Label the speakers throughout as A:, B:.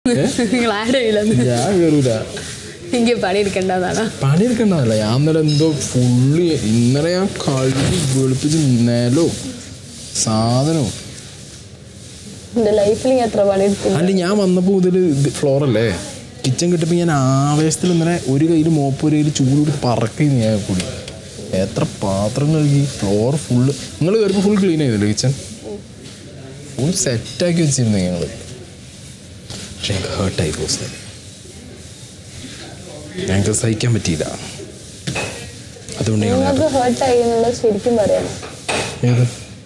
A: നിങ്ങൾ ആഡ് ചെയ്യില്ലെന്ന്
B: ഞാൻ കയറൂല
A: എനിക്ക് പണിയെടുക്കണ്ടെന്നാണ്
B: പണിയെടുക്കണ്ടതല്ല ഞാൻ ഇന്നലെ എന്തോ ഫുള്ള് ഇന്നലെ ഞാൻ കഴുകി വെളുപ്പിച്ച് നിലവും സാധനവും
A: എന്റെ ലൈഫിൽ ഞാൻ എത്ര പണിയെടുത്തു
B: അല്ല ഞാൻ വന്നപ്പോൾ മുതൽ ഫ്ലോർ അല്ലേ കിച്ചൺ കിട്ടുമ്പോൾ ഞാൻ ആവേശത്തിൽ ഇന്നലെ ഒരു കയ്യിൽ മോപ്പ് ഒരു കയ്യിൽ ചൂട് കൂടി പറക്കി ഞാൻ കൂടി എത്ര പാത്രം കഴുകി ഫ്ലോർ ഫുള്ള് നിങ്ങൾ കയറിപ്പോൾ ഫുൾ ക്ലീൻ ചെയ്തില്ലേ കിച്ചൺ ഫുൾ സെറ്റാക്കി വെച്ചിരുന്നു ഞങ്ങൾ പക്ഷെ ഞങ്ങൾക്ക് ഹേർട്ടായി പോസ്റ്റ് ഞങ്ങൾക്ക് സഹിക്കാൻ പറ്റിയില്ല അതുകൊണ്ട് ഞങ്ങൾ
A: നിങ്ങൾക്ക് ഹേർട്ടായി എന്നുള്ളത് ശരിക്കും പറയണം
B: ഏത്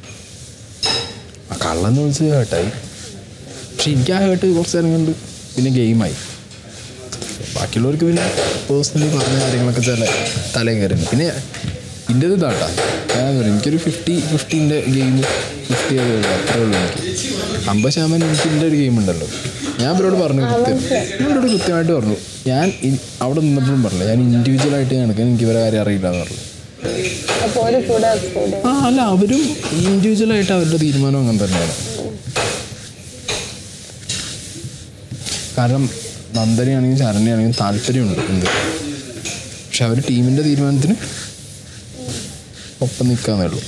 B: ആ കള്ളെന്ന് വിളിച്ച് ഹേർട്ടായി പക്ഷെ എനിക്ക് ആ ഹേർട്ട് കുറച്ച് നേരം കൊണ്ട് പിന്നെ ഗെയിമായി ബാക്കിയുള്ളവർക്ക് പിന്നെ പേഴ്സണലി പറഞ്ഞ കാര്യങ്ങളൊക്കെ ചില തലയും കയറുന്നു പിന്നെ ഇൻ്റെത് ഇതാട്ടാ ഞാൻ പറയും എനിക്കൊരു ഫിഫ്റ്റി ഫിഫ്റ്റീൻ്റെ ഗെയിം ഫിഫ്റ്റി അത്രേ ഉള്ളൂ എനിക്ക് അമ്പത് ശതമാനം എനിക്ക് എൻ്റെ ഒരു ഗെയിം ഉണ്ടല്ലോ ഞാൻ ഇവരോട് പറഞ്ഞു കൃത്യം ഞാൻ ഇവരോട് കൃത്യമായിട്ട് പറഞ്ഞു ഞാൻ ഇ- അവിടെ നിന്നപ്പോഴും പറഞ്ഞില്ല ഞാൻ ഇൻഡിവിജ്വലായിട്ട് നടക്കാൻ എനിക്ക് ഇവരെ കാര്യം അറിയില്ല എന്ന് പറഞ്ഞു
A: അപ്പൊ ഒരു കൂടെ കൂടെ
B: ആ അല്ല അവരും ഇൻഡിവിജ്വലായിട്ട് അവരുടെ തീരുമാനം അങ്ങനെ തന്നെയാണ് കാരണം നന്ദനയാണെങ്കിലും ശരണ്യാണെങ്കിലും താല്പര്യമുണ്ട് എന്ത് പക്ഷെ അവർ ടീമിൻ്റെ തീരുമാനത്തിന് ഒപ്പം നിൽക്കാന്നേ ഉള്ളൂ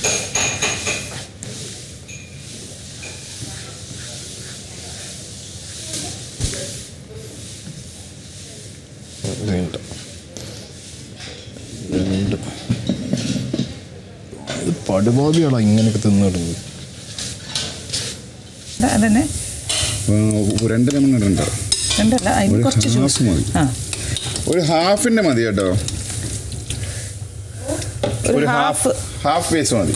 B: വീണ്ടും വീണ്ടും ഇത് പടുപാതികളാ ഇങ്ങനെയൊക്കെ തിന്നു തുടങ്ങി
C: അതന്നെ
D: ആ, രണ്ട് ലെമൺ ഇടണ്ട
C: രണ്ടല്ല അതിന്
D: ഒരു
C: കുറച്ച്
D: half
C: ജ്യൂസ്
D: മതി.
C: ആ
D: ഒരു ഹാഫിന്റെ മതി കേട്ടോ
C: ഒരു ഹാഫ്
D: ഹാഫ് പീസ് മതി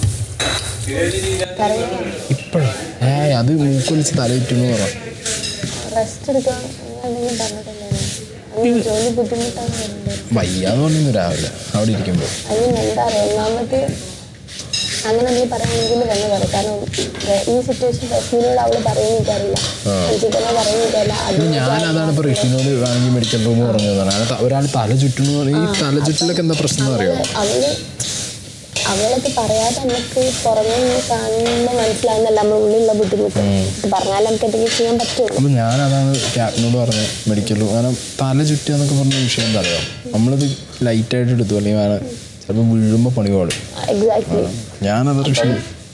B: ഇപ്പോഴേ ഏ അത് മൂക്കൊലിച്ച് തലയിട്ടുന്നു പറ
A: റെസ്റ്റ് എടുക്കാൻ എന്തെങ്കിലും പറഞ്ഞിട്ടുണ്ടായിരുന്നു അങ്ങനെ ജോലി ബുദ്ധിമുട്ടാണ് വരുന്നത്
B: വയ്യാന്ന് പറഞ്ഞു രാവിലെ അവിടെ ഇരിക്കുമ്പോൾ
A: അതിന് എന്താ അറിയാം ഒന്നാമത് അങ്ങനെ നീ പറയുമെങ്കിൽ തന്നെ പറയും കാരണം വേ- ഈ സിറ്റുവേഷൻ റസ്മിനോട് അവള് പറയുന്ന എനിക്കറിയില്ല അഞ്ചിക്കനെ പറയുന്ന എനിക്കറിയില്ല അത്
B: ഞാൻ അതാണ് ഇപ്പോൾ ഋഷിനോട് വേണമെങ്കിൽ മെഡിക്കൽ റൂം പറഞ്ഞതാണ് അയാൾ ഒരാൾ തല ചുറ്റുന്നു ഈ തല ചുറ്റിലൊക്കെ എന്താ പ്രശ്നം എന്ന് അറിയാമോ
A: അവള് അവളത് പറയാതെ നമുക്ക് പുറമേ നിന്ന് കാണുമ്പോൾ മനസ്സിലാവുന്നല്ല നമ്മുടെ ഉള്ളിലുള്ള ബുദ്ധിമുട്ട് ഇത് പറഞ്ഞാൽ നമുക്ക് എന്തെങ്കിലും ചെയ്യാൻ പറ്റുള്ളൂ
B: അപ്പം ഞാൻ അതാണ് ക്യാപ്റ്റനോട് പറഞ്ഞത് മെഡിക്കൽ റൂം കാരണം തല ചുറ്റുക എന്നൊക്കെ പറഞ്ഞ വിഷയം എന്താ അറിയാം നമ്മളിത് ലൈറ്റായിട്ട് എടുത്തു അല്ലെങ്കിൽ വേണം ചിലപ്പോൾ വീഴുമ്പോൾ പണി പാടും
A: എക്സാക്ട്ലി
B: ഞാനത് ഋഷി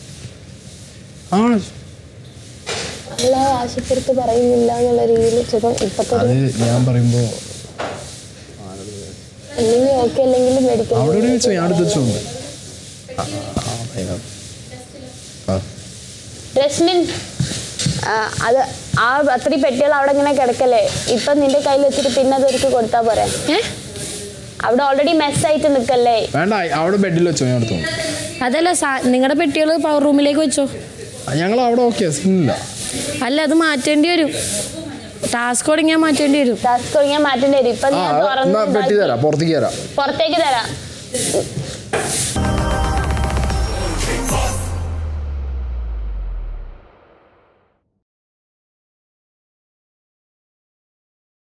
B: ആ
A: അവളെ ആശുപത്രിക്ക് പറയുന്നില്ല എന്നുള്ള രീതിയിൽ ചിലപ്പം ഇപ്പത്തെ
B: അത് ഞാൻ പറയുമ്പോൾ
A: അല്ലെങ്കിൽ ഓക്കെ അല്ലെങ്കിൽ മെഡിക്കൽ
B: അവിടെ ഒരു വെച്ചോ ഞാൻ അടുത്ത് വെച്ചോണ്ട് ആ, ആ, അതിനകത്ത്. ആ
A: രശ്മിൻ ആ, അത് ആ അത്രയും പെട്ടികൾ അവിടെ ഇങ്ങനെ കിടക്കല്ലേ ഇപ്പൊ നിന്റെ കയ്യിൽ വെച്ചിട്ട് പിന്നെ അതൊരുക്ക് കൊടുത്താ പോരെ അവിടെ ഓൾറെഡി മെസ്സായിട്ട് നിൽക്കല്ലേ
B: വേണ്ട അവിടെ ബെഡിൽ വെച്ചോ ഞാൻ എടുത്തു
E: അതല്ല നിങ്ങളുടെ പെട്ടികൾ പവർ റൂമിലേക്ക് വെച്ചോ
B: ഞങ്ങൾ അവിടെ ഓക്കെ സീനില്ല
E: അല്ല അത് മാറ്റേണ്ടി വരും ടാസ്ക് തുടങ്ങിയാൽ മാറ്റേണ്ടി വരും
A: ടാസ്ക് തുടങ്ങിയാൽ മാറ്റേണ്ടി വരും ഇപ്പൊ
B: ആ
A: ഞാൻ
B: എന്നാ പെട്ടി
A: തുറന്ന്
B: തരാം പുറത്തേക്ക് തരാം
A: പുറത്തേക്ക് തരാം